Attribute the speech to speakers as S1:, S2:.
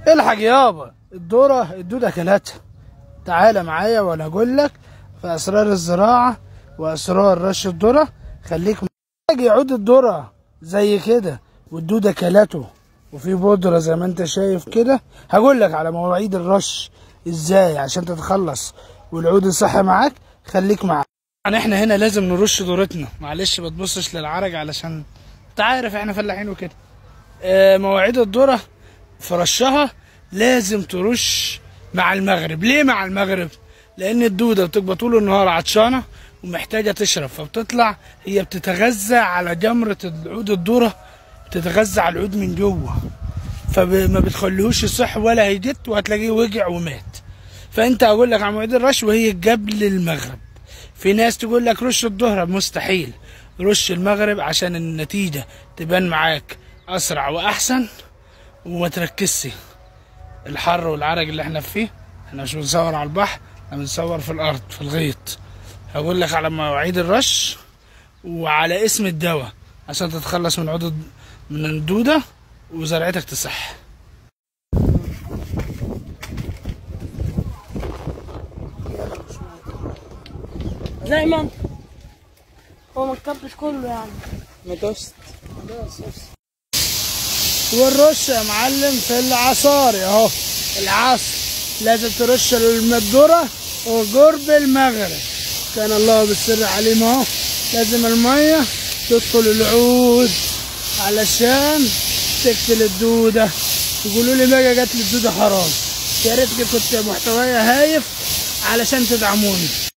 S1: الحق يابا الدورة الدودة اكلتها تعالى معايا وانا اقول لك في اسرار الزراعة واسرار رش الذرة خليك محتاج يعود الذرة زي كده والدودة كلته وفي بودرة زي ما انت شايف كده هقول لك على مواعيد الرش ازاي عشان تتخلص والعود صح معاك خليك معاك يعني احنا هنا لازم نرش ذرتنا معلش ما تبصش للعرج علشان انت عارف احنا فلاحين وكده اه مواعيد الذرة في رشها لازم ترش مع المغرب ليه مع المغرب لان الدوده بتبقى طول النهار عطشانه ومحتاجه تشرب فبتطلع هي بتتغذى على جمره العود الذره بتتغذى على العود من جوه فما بتخليهوش يصح ولا هيجت وهتلاقيه وجع ومات فانت اقول لك على مواعيد الرش وهي قبل المغرب في ناس تقول لك رش الظهر مستحيل رش المغرب عشان النتيجه تبان معاك اسرع واحسن وما تركزش الحر والعرج اللي احنا فيه احنا مش بنصور على البحر احنا بنصور في الارض في الغيط هقول لك على مواعيد الرش وعلى اسم الدواء عشان تتخلص من عدد من الدودة وزرعتك تصح
S2: دايما هو ما تكبش كله يعني
S3: مدوست
S1: والرش يا معلم في العصاري اهو العصر لازم ترش المدورة وقرب المغرب كان الله بالسر عليم اهو لازم المية تدخل العود علشان تقتل الدودة يقولوا لي بقى جات لي الدودة حرام يا ريتني كنت محتوايا هايف علشان تدعموني